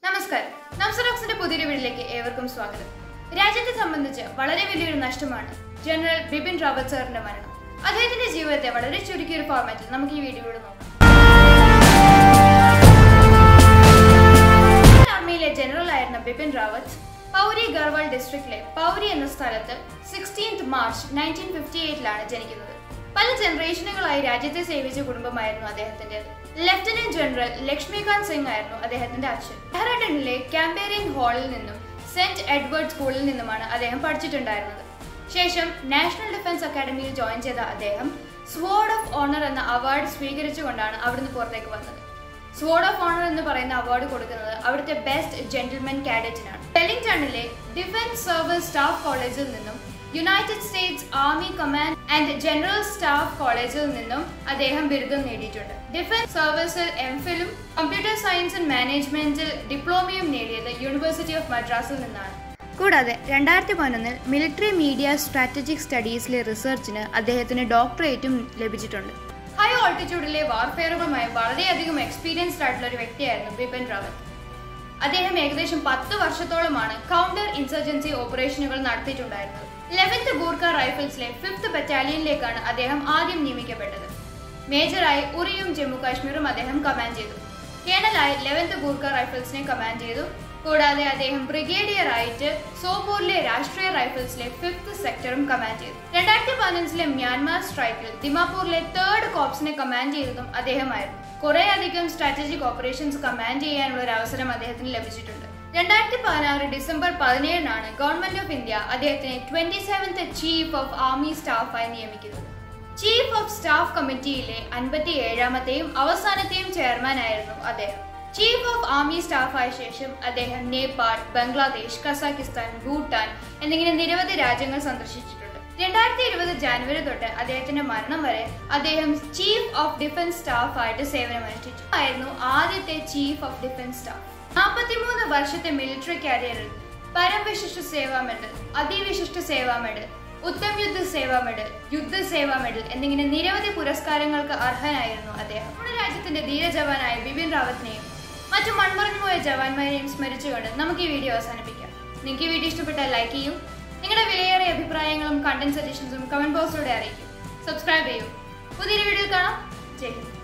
നമസ്കാരം നംസറോക്സിന്റെ പുതിയൊരു വീട്ടിലേക്ക് ഏവർക്കും സ്വാഗതം രാജ്യത്തെ സംബന്ധിച്ച് വളരെ വലിയൊരു നഷ്ടമാണ് ജനറൽ ബിപിൻ റാവത്ത് സാറിന്റെ മരണം അദ്ദേഹത്തിന്റെ ജീവിതത്തെ വളരെ ചുരുക്കിയ ഒരു ഫോർമാറ്റിൽ നമുക്ക് ഈ വീഡിയോയിലൂടെ നോക്കാം ഇന്ത്യൻ ആർമിയിലെ ജനറൽ ആയിരുന്ന ബിപിൻ റാവത്ത് പൗരി ഗർവാൾ ഡിസ്ട്രിക്റ്റിലെ പൗരി എന്ന സ്ഥലത്ത് സിക്സ്റ്റീൻത് മാർച്ച് നയൻറ്റീൻ ഫിഫ്റ്റി എയ്റ്റിലാണ് ജനിക്കുന്നത് പല ജനറേഷനുകളായി രാജ്യത്തെ സേവിച്ച കുടുംബമായിരുന്നു അദ്ദേഹത്തിൻ്റെത് ലഫ്റ്റനന്റ് ജനറൽ ലക്ഷ്മികാന്ത് സിംഗ് ആയിരുന്നു അദ്ദേഹത്തിന്റെ അച്ഛൻ ഡെഹ്റാഡണിലെ ക്യാമ്പേറിയൻ ഹാളിൽ നിന്നും സെന്റ് എഡ്വേർഡ് സ്കൂളിൽ നിന്നുമാണ് അദ്ദേഹം പഠിച്ചിട്ടുണ്ടായിരുന്നത് ശേഷം നാഷണൽ ഡിഫൻസ് അക്കാദമിയിൽ ജോയിൻ ചെയ്ത അദ്ദേഹം സ്വാർഡ് ഓഫ് ഓണർ എന്ന അവാർഡ് സ്വീകരിച്ചുകൊണ്ടാണ് അവിടുന്ന് പുറത്തേക്ക് വന്നത് സ്വാർഡ് ഓഫ് ഓണർ എന്ന് പറയുന്ന അവാർഡ് കൊടുക്കുന്നത് അവിടുത്തെ ബെസ്റ്റ് ജെന്റിൽമെൻ കാഡറ്റിനാണ് വെല്ലിംഗ്ടണിലെ ഡിഫൻസ് സർവീസ് സ്റ്റാഫ് കോളേജിൽ നിന്നും United States Army command and general staff കോളേജിൽ നിന്നും അദ്ദേഹം ബിരുദം നേടിയിട്ടുണ്ട് ഡിഫൻസ് സർവീസിൽ എംഫിലും കമ്പ്യൂട്ടർ സയൻസ് ആൻഡ് മാനേജ്മെന്റിൽ ഡിപ്ലോമയും നേടിയത് യൂണിവേഴ്സിറ്റി ഓഫ് മദ്രാസിൽ നിന്നാണ് കൂടാതെ രണ്ടായിരത്തി പതിനൊന്നിൽ മിലിറ്ററി മീഡിയ സ്ട്രാറ്റജിക് സ്റ്റഡീസിലെ റിസർച്ചിന് അദ്ദേഹത്തിന് ഡോക്ടറേറ്റും ലഭിച്ചിട്ടുണ്ട് ഹൈ ഓൾട്ടിറ്റ്യൂഡിലെ വാർഫെയറുകളുമായി വളരെയധികം എക്സ്പീരിയൻസ്ഡ് ആയിട്ടുള്ള ഒരു വ്യക്തിയായിരുന്നു ബിപിൻ റാവത്ത് അദ്ദേഹം ഏകദേശം പത്ത് വർഷത്തോളമാണ് കൗണ്ടർ ഇൻസർജൻസി ഓപ്പറേഷനുകൾ നടത്തിയിട്ടുണ്ടായിരുന്നത് ലെവൻത്ത് ഗൂർഖ റൈഫിൾസിലെ ഫിഫ്ത്ത് ബറ്റാലിയനിലേക്കാണ് അദ്ദേഹം ആദ്യം നിയമിക്കപ്പെട്ടത് മേജറായി ഉറിയും ജമ്മു കാശ്മീറും അദ്ദേഹം കമാൻഡ് ചെയ്തു കേണലായി ലെവൻത്ത് ഗൂർഖ റൈഫിൾസിനെ കമാൻഡ് ചെയ്തു കൂടാതെ അദ്ദേഹം ബ്രിഗേഡിയർ ആയിട്ട് സോപൂരിലെ രാഷ്ട്രീയ റൈഫിൾസിലെ ഫിഫ്ത്ത് സെക്ടറും കമാൻഡ് ചെയ്തു രണ്ടായിരത്തി പതിനഞ്ചിലെ മ്യാൻമാർ സ്ട്രൈക്കിൽ ദിമാപൂരിലെ തേർഡ് കോപ്സിനെ കമാൻഡ് ചെയ്തതും അദ്ദേഹമായിരുന്നു കുറെ അധികം സ്ട്രാറ്റജിക് ഓപ്പറേഷൻസ് കമാൻഡ് ചെയ്യാനുള്ള ഒരു അവസരം അദ്ദേഹത്തിന് ലഭിച്ചിട്ടുണ്ട് രണ്ടായിരത്തി പതിനാറ് ഡിസംബർ പതിനേഴിനാണ് ഗവൺമെന്റ് ഓഫ് ഇന്ത്യ അദ്ദേഹത്തിനെ twenty seventh chief of army സ്റ്റാഫായി നിയമിക്കുന്നത് ചീഫ് ഓഫ് സ്റ്റാഫ് കമ്മിറ്റിയിലെ അൻപത്തി ഏഴാമത്തെയും അവസാനത്തെയും ചെയർമാനായിരുന്നു അദ്ദേഹം ചീഫ് ഓഫ് ആർമി സ്റ്റാഫായ ശേഷം അദ്ദേഹം നേപ്പാൾ ബംഗ്ലാദേശ് കസാക്കിസ്ഥാൻ ഭൂട്ടാൻ എന്നിങ്ങനെ നിരവധി രാജ്യങ്ങൾ സന്ദർശിച്ചിട്ടുണ്ട് രണ്ടായിരത്തി ഇരുപത് ജനുവരി തൊട്ട് അദ്ദേഹത്തിന്റെ മരണം വരെ അദ്ദേഹം ചീഫ് ഓഫ് ഡിഫൻസ് സ്റ്റാഫ് ആയിട്ട് സേവനമനുഷ്ഠിച്ചു ആയിരുന്നു ആദ്യത്തെ ചീഫ് ഓഫ് ഡിഫൻസ് സ്റ്റാഫ് നാൽപ്പത്തിമൂന്ന് വർഷത്തെ മിലിറ്ററി കരിയറിൽ Param Vishisht Seva medal Ati Vishisht Seva medal Uttam Yudh Seva medal യുദ്ധ സേവാ മെഡൽ എന്നിങ്ങനെ നിരവധി പുരസ്കാരങ്ങൾക്ക് അർഹനായിരുന്നു അദ്ദേഹം നമ്മുടെ രാജ്യത്തിന്റെ ധീരജവാനായ ബിപിൻ റാവത്തിനെയും മറ്റു മൺമറഞ്ഞുപോയ ജവാന്മാരെയും സ്മരിച്ചുകൊണ്ട് നമുക്ക് ഈ വീഡിയോ അവസാനിപ്പിക്കാം നിങ്ങൾക്ക് ഈ വീഡിയോ ഇഷ്ടപ്പെട്ടാൽ ലൈക്ക് ചെയ്യൂ നിങ്ങളുടെ വിലയേറിയ അഭിപ്രായങ്ങളും കണ്ടന്റ് സജഷൻസും കമന്റ് ബോക്സിലൂടെ അറിയിക്കും സബ്സ്ക്രൈബ് ചെയ്യൂ പുതിയൊരു വീഡിയോ കാണാം ജയ് ഹിന്ദ്